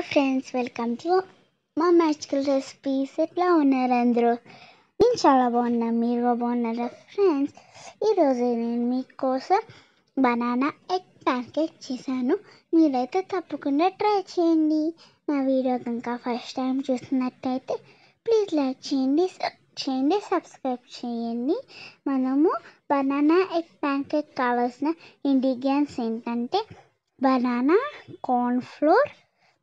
friends welcome to మా magical recipes ఎట్లా ఉన్నారు అందరూ నేను చాలా బాగున్నాను మీరు కూడా బాగున్నారా ఫ్రెండ్స్ ఈరోజు నేను మీకోసం బనానా ఎగ్ ప్యాన్కేక్ చేశాను మీరైతే తప్పకుండా ట్రై చేయండి నా వీడియో కనుక ఫస్ట్ టైం చూస్తున్నట్టయితే ప్లీజ్ లైక్ చేయండి సబ్ చేయండి సబ్స్క్రైబ్ చేయండి మనము బనానా ఎగ్ ప్యాన్కేక్ కావాల్సిన ఇంగ్రీడియంట్స్ ఏంటంటే బనానా కార్న్ఫ్లోర్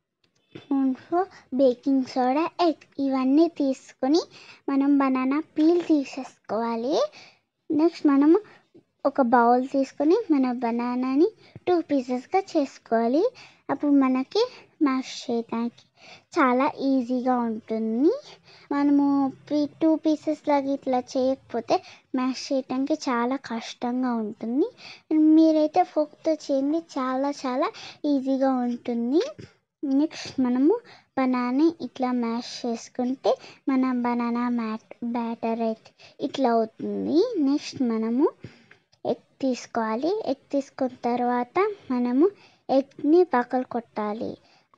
స్పూన్స్లో బేకింగ్ సోడా ఎగ్ ఇవన్నీ తీసుకొని మనం బనానా పీల్ తీసేసుకోవాలి నెక్స్ట్ మనము ఒక బౌల్ తీసుకొని మన బనానాని టూ పీసెస్గా చేసుకోవాలి అప్పుడు మనకి మ్యాష్ చేయడానికి చాలా ఈజీగా ఉంటుంది మనము టూ పీసెస్ లాగా ఇట్లా చేయకపోతే మ్యాష్ చేయడానికి చాలా కష్టంగా ఉంటుంది మీరైతే ఫోక్తో చేయండి చాలా చాలా ఈజీగా ఉంటుంది నెక్స్ట్ మనము బనానా ఇట్లా మ్యాష్ చేసుకుంటే మన బనానా మ్యాట్ బ్యాటర్ అయితే ఇట్లా అవుతుంది నెక్స్ట్ మనము ఎగ్ తీసుకోవాలి ఎగ్ తీసుకున్న తర్వాత మనము ఎగ్ని పగలు కొట్టాలి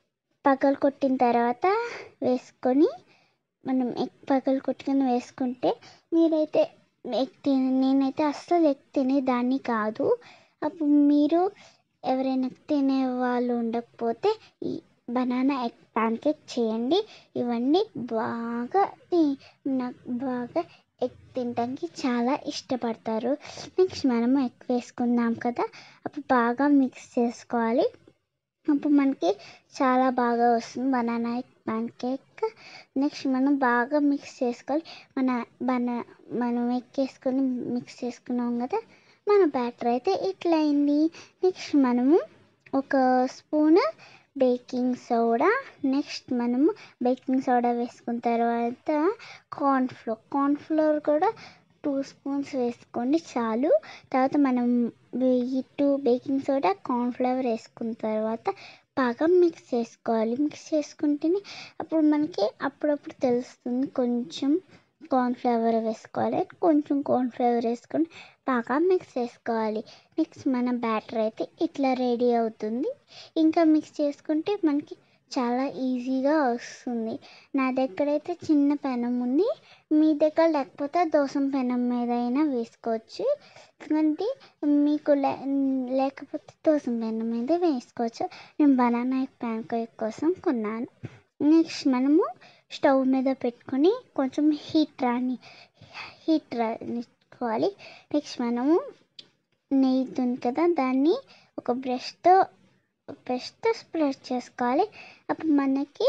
పగలు కొట్టిన తర్వాత వేసుకొని మనం ఎగ్ పగలు కొట్టుకొని వేసుకుంటే మీరైతే ఎగ్ తిన నేనైతే అస్సలు ఎగ్ తినేదాన్ని కాదు అప్పుడు మీరు ఎవరైనా తినే వాళ్ళు ఉండకపోతే ఈ బనానా ఎగ్ ప్యాన్కేక్ చేయండి ఇవన్నీ బాగా నాకు బాగా ఎగ్ తినడానికి చాలా ఇష్టపడతారు నెక్స్ట్ మనము ఎగ్ వేసుకుందాం కదా అప్పుడు బాగా మిక్స్ చేసుకోవాలి అప్పుడు మనకి చాలా బాగా వస్తుంది బనానా ఎగ్ ప్యాన్కేక్ నెక్స్ట్ మనం బాగా మిక్స్ చేసుకోవాలి మన బనా మనం ఎగ్ వేసుకొని మిక్స్ చేసుకున్నాం కదా మన బ్యాటర్ అయితే ఇట్లా అయింది నెక్స్ట్ మనము ఒక స్పూన్ బేకింగ్ సోడా నెక్స్ట్ మనము బేకింగ్ సోడా వేసుకున్న తర్వాత కార్న్ఫ్లోర్ కార్న్ఫ్లోర్ కూడా టూ స్పూన్స్ వేసుకోండి చాలు తర్వాత మనం ఈ టూ బేకింగ్ సోడా కార్న్ఫ్లవర్ వేసుకున్న తర్వాత బాగా మిక్స్ చేసుకోవాలి మిక్స్ చేసుకుంటేనే అప్పుడు మనకి అప్పుడప్పుడు తెలుస్తుంది కొంచెం కార్న్ఫ్లవర్ వేసుకోవాలి కొంచెం కార్న్ఫ్లవర్ వేసుకొని బాగా మిక్స్ చేసుకోవాలి నెక్స్ట్ మన బ్యాటర్ అయితే ఇట్లా రెడీ అవుతుంది ఇంకా మిక్స్ చేసుకుంటే మనకి చాలా ఈజీగా వస్తుంది నా దగ్గర అయితే చిన్న పెనం ఉంది మీ దగ్గర లేకపోతే దోసం పెనం మీద అయినా వేసుకోవచ్చు ఎందుకంటే మీకు లే లేకపోతే దోసం పెనం మీద వేసుకోవచ్చు నేను బనానా ప్యాన్ కేక్ కోసం కొన్నాను నెక్స్ట్ మనము స్టవ్ మీద పెట్టుకొని కొంచెం హీట్ రాని హీట్ రానిచ్చుకోవాలి నెక్స్ట్ మనము నెయ్యి ఉంది కదా దాన్ని ఒక బ్రష్తో బ్రష్తో స్ప్రెడ్ చేసుకోవాలి అప్పుడు మనకి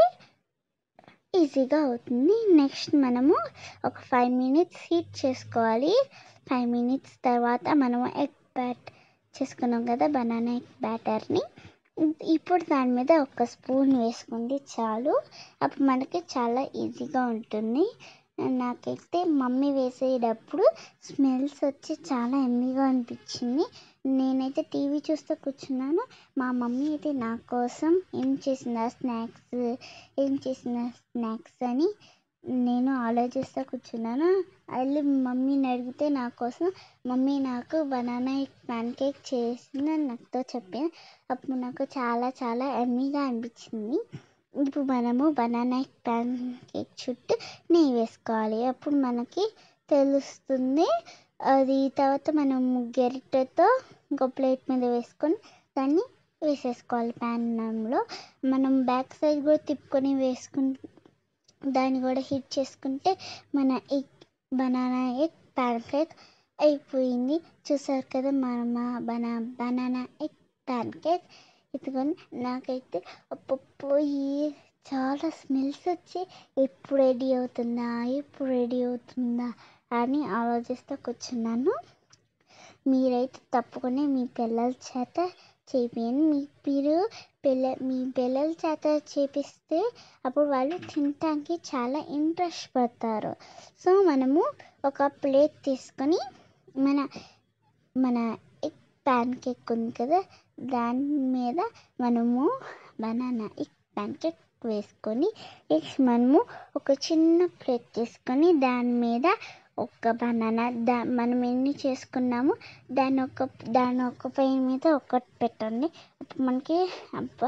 ఈజీగా అవుతుంది నెక్స్ట్ మనము ఒక ఫైవ్ మినిట్స్ హీట్ చేసుకోవాలి ఫైవ్ మినిట్స్ తర్వాత మనము ఎగ్ బ్యాట్ చేసుకున్నాం కదా బనానా ఎగ్ బ్యాటర్ని ఇప్పుడు దాని మీద ఒక స్పూన్ వేసుకోండి చాలు అప్పుడు మనకి చాలా ఈజీగా ఉంటుంది నాకైతే మమ్మీ వేసేటప్పుడు స్మెల్స్ వచ్చి చాలా ఎమ్మీగా అనిపించింది నేనైతే టీవీ చూస్తూ కూర్చున్నాను మా మమ్మీ అయితే నా కోసం ఏం చేసిందా స్నాక్స్ ఏం చేసిందా స్నాక్స్ అని నేను ఆలోచిస్తూ కూర్చున్నాను వెళ్ళి మమ్మీని అడిగితే నా కోసం మమ్మీ నాకు బనానా ప్యాన్ కేక్ చేసిందని నాతో చెప్పింది అప్పుడు నాకు చాలా చాలా ఎమ్మీగా అనిపించింది ఇప్పుడు మనము బనానా ప్యాన్ కేక్ చుట్టూ నెయ్యి వేసుకోవాలి అప్పుడు మనకి తెలుస్తుంది అది తర్వాత మనం గెరిటతో ఇంకో ప్లేట్ మీద వేసుకొని దాన్ని వేసేసుకోవాలి ప్యాన్లో మనం బ్యాక్ సైడ్ కూడా తిప్పుకొని వేసుకుని దాన్ని కూడా హీట్ చేసుకుంటే మన egg banana egg pancake అయిపోయింది చూసారు కదా మన బనా బనానా ఎగ్ ప్యాన్ కేక్ ఇదిగోని నాకైతే పోయి చాలా స్మెల్స్ వచ్చి ఎప్పుడు రెడీ అవుతుందా ఎప్పుడు రెడీ అవుతుందా అని ఆలోచిస్తూ కూర్చున్నాను మీరైతే తప్పకుండా మీ పిల్లల చేత చేపియండి మీ మీరు పిల్ల మీ పిల్లల చేత చేపిస్తే అప్పుడు వాళ్ళు తినటానికి చాలా ఇంట్రెస్ట్ పడతారు సో మనము ఒక ప్లేట్ తీసుకొని మన మన ఎగ్ ప్యాన్ కేక్ ఉంది కదా దాని మీద మనము బనానా ఎగ్ ప్యాన్ కేక్ వేసుకొని నెక్స్ట్ మనము ఒక చిన్న ప్లేట్ తీసుకొని దాని మీద ఒక బనానా దా మనం ఎన్ని చేసుకున్నామో దాని ఒక దాని ఒక పై మీద ఒకటి పెట్టండి అప్పుడు మనకి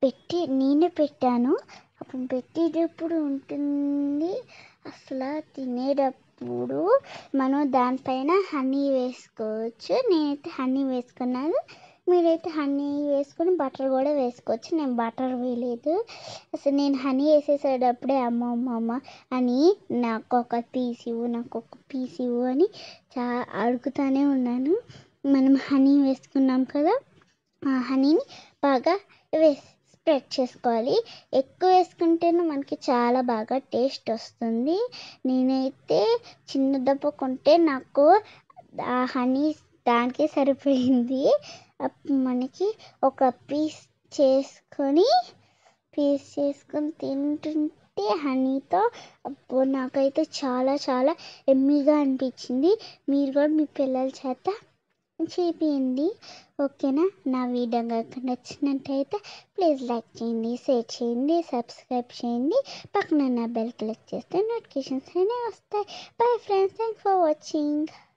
పెట్టి నేనే పెట్టాను అప్పుడు పెట్టేటప్పుడు ఉంటుంది అసలు తినేటప్పుడు మనం దానిపైన హనీ వేసుకోవచ్చు నేనైతే హనీ వేసుకున్నాను మీరైతే హనీ వేసుకొని బటర్ కూడా వేసుకోవచ్చు నేను బటర్ వేయలేదు అసలు నేను హనీ వేసేసేటప్పుడే అమ్మ అమ్మ అమ్మ అని నాకు ఒక పీస్ ఇవ్వు నాకు ఒక పీస్ ఇవ్వు అని చా అడుగుతానే ఉన్నాను మనం హనీ వేసుకున్నాం కదా ఆ హనీని బాగా వేసి స్ప్రెడ్ చేసుకోవాలి ఎక్కువ వేసుకుంటేనే మనకి చాలా బాగా టేస్ట్ వస్తుంది నేనైతే చిన్న డబ్బా కొంటే నాకు ఆ హనీ దానికే సరిపోయింది అప్పుడు మనకి ఒక పీస్ చేసుకొని పీస్ చేసుకొని తింటుంటే హనీతో అప్పుడు నాకైతే చాలా చాలా ఎమ్మీగా అనిపించింది మీరు కూడా మీ పిల్లల చేత చేపియండి ఓకేనా నా వీడియో కనుక నచ్చినట్టయితే ప్లీజ్ లైక్ చేయండి షేర్ చేయండి సబ్స్క్రైబ్ చేయండి పక్కన నా బెల్ క్లిక్ చేస్తే నోటిఫికేషన్స్ అనేవి వస్తాయి bye friends thank for watching